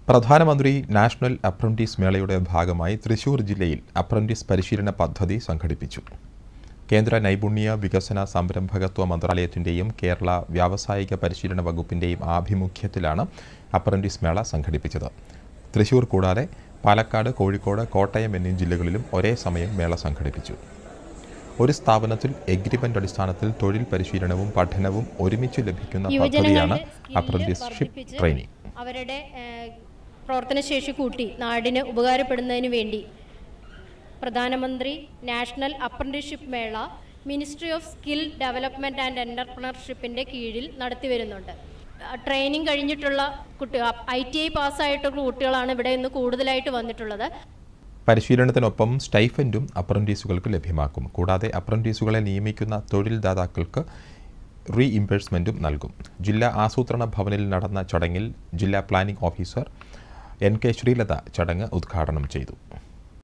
പ്രധാനമന്ത്രി national apprentice മേളയുടെ ഭാഗമായി തൃശൂർ ജില്ലയിൽ അപ്രന്റീസ് പരിശീലന പദ്ധതി സംഘടിപ്പിച്ചു കേന്ദ്ര നൈപുണ്യ വികസന സംരംഭകത്വ മന്ത്രാലയത്തിൻ്റെയും കേരള വ്യാവസായിക പരിശീലന വകുപ്പിൻ്റെയും ആഭിമുഖ്യത്തിലാണ് അപ്രന്റീസ് മേള സംഘടിപ്പിച്ചത് തൃശൂർ കൂടാതെ പാലക്കാട് കോഴിക്കോട് കോട്ടയം എന്നീ ജില്ലകളിലും ഒരേ സമയം മേള സംഘടിപ്പിച്ചു ഒരു സ്ഥാപനത്തിൽ എഗ്രിമെന്റ് അടിസ്ഥാനത്തിൽ തൊഴിൽ പരിശീലനവും പഠനവും ഒരുമിച്ച് ലഭിക്കുന്ന പദ്ധതിയാണ് യുവജനങ്ങളുടെ അപ്രന്റീസ്ഷിപ്പ് വർദ്ധിപ്പിച്ച് ട്രെയിനിങ് അവരുടെ ഏഹ്, പ്രവർത്തനശേഷി കൂട്ടി നാടിന് ഉപകാരപ്പെടുന്നതിന് വേണ്ടി പ്രധാനമന്ത്രി നാഷണൽ അപ്രന്റീസ്ഷിപ്പ് മേള ministry of skill development and എൻ്റർപ്രണർഷിപ്പിൻ്റെ കീഴിൽ നടത്തി വരുന്നുണ്ട് ട്രെയിനിങ് കഴിഞ്ഞിട്ടുള്ള കുട്ടികൾ ഐ ടി ഐ പാസ്സായിട്ടുള്ള കുട്ടികളാണ് ഇവിടെ ഇന്ന് കൂടുതലായിട്ട് വന്നിട്ടുള്ളത് പരിശീലനത്തിനൊപ്പം സ്റ്റൈഫൻഡും അപ്രന്റീസുകൾക്ക് ലഭ്യമാക്കും കൂടാതെ അപ്രന്റീസുകളെ നിയമിക്കുന്ന തൊഴിൽദാതാക്കൾക്ക് റീ ഇംബേഴ്സ്മെൻറ്റും നൽകും ജില്ലാ ആസൂത്രണ ഭവനിൽ നടന്ന ചടങ്ങിൽ ജില്ലാ planning officer N K Sreelatha ചടങ്ങ് ഉദ്ഘാടനം ചെയ്തു